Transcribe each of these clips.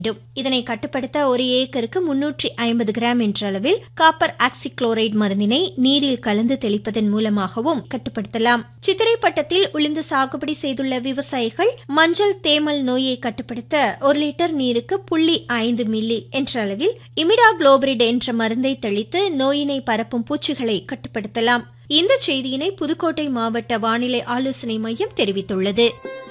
வேண்டும் இதனை கட்டுப்படுத்த ஒரு ஏக்கருக்கு முன்னூற்றி ஐம்பது கிராம் என்ற அளவில் காப்பர் ஆக்சிக்ளோரைடு மருந்தினை நீரில் கலந்து தெளிப்பதன் மூலமாகவும் கட்டுப்படுத்தலாம் சித்திரை பட்டத்தில் உளுந்து சாகுபடி செய்துள்ள விவசாயிகள் மஞ்சள் தேமல் நோயை கட்டுப்படுத்த ஒரு லிட்டர் நீருக்கு புள்ளி ஐந்து மில்லி என்ற அளவில் இமிடா குளோபரிட் என்ற மருந்தை தெளித்து நோயினை பரப்பும் பூச்சிகளை கட்டுப்படுத்தலாம் இந்த செய்தியினை புதுக்கோட்டை மாவட்ட வானிலை ஆலோசனை மையம் தெரிவித்துள்ளது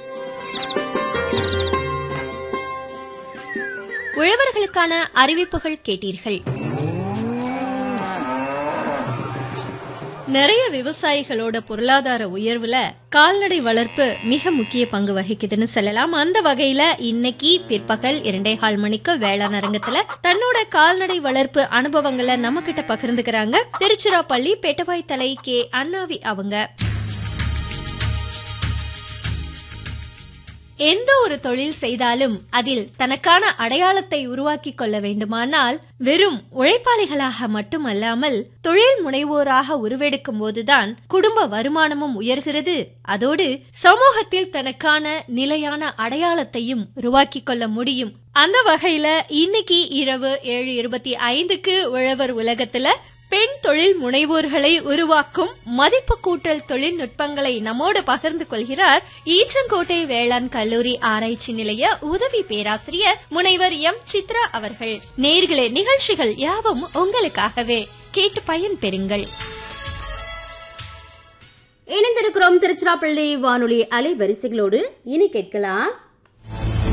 உழவர்களுக்கான அறிவிப்புகள் கேட்டீர்கள் நிறைய விவசாயிகளோட பொருளாதார உயர்வுல கால்நடை வளர்ப்பு மிக முக்கிய பங்கு வகிக்குதுன்னு சொல்லலாம் அந்த வகையில இன்னைக்கு பிற்பகல் இரண்டே கால் மணிக்கு வேளாண் அரங்கத்துல தன்னோட கால்நடை வளர்ப்பு அனுபவங்களை நம்ம கிட்ட பகிர்ந்துக்கிறாங்க திருச்சிராப்பள்ளி பெட்டவாய் தலை கே அண்ணாவி அவங்க எந்த ஒரு தொழில் செய்தாலும் அதில் தனக்கான அடையாளத்தை உருவாக்கிக் கொள்ள வேண்டுமானால் வெறும் உழைப்பாளிகளாக மட்டுமல்லாமல் தொழில் முனைவோராக உருவெடுக்கும் போதுதான் குடும்ப வருமானமும் உயர்கிறது அதோடு சமூகத்தில் தனக்கான நிலையான அடையாளத்தையும் உருவாக்கிக் கொள்ள முடியும் அந்த வகையில இன்னைக்கு இரவு ஏழு இருபத்தி ஐந்துக்கு உழவர் உலகத்துல பெண் தொழில் முனைவோர்களை உருவாக்கும் மதிப்பு கூட்டல் தொழில்நுட்பங்களை நம்மோடு பகிர்ந்து கொள்கிறார் ஈச்சங்கோட்டை வேளாண் கல்லூரி ஆராய்ச்சி நிலைய உதவி பேராசிரியர் முனைவர் எம் சித்ரா அவர்கள் நேர்களே நிகழ்ச்சிகள் யாவும் உங்களுக்காகவே கேட்டு பயன் பெறுங்கள் இணைந்திருக்கிறோம் திருச்சிராப்பள்ளி வானொலி அலைவரிசைகளோடு இனி கேட்கலாம்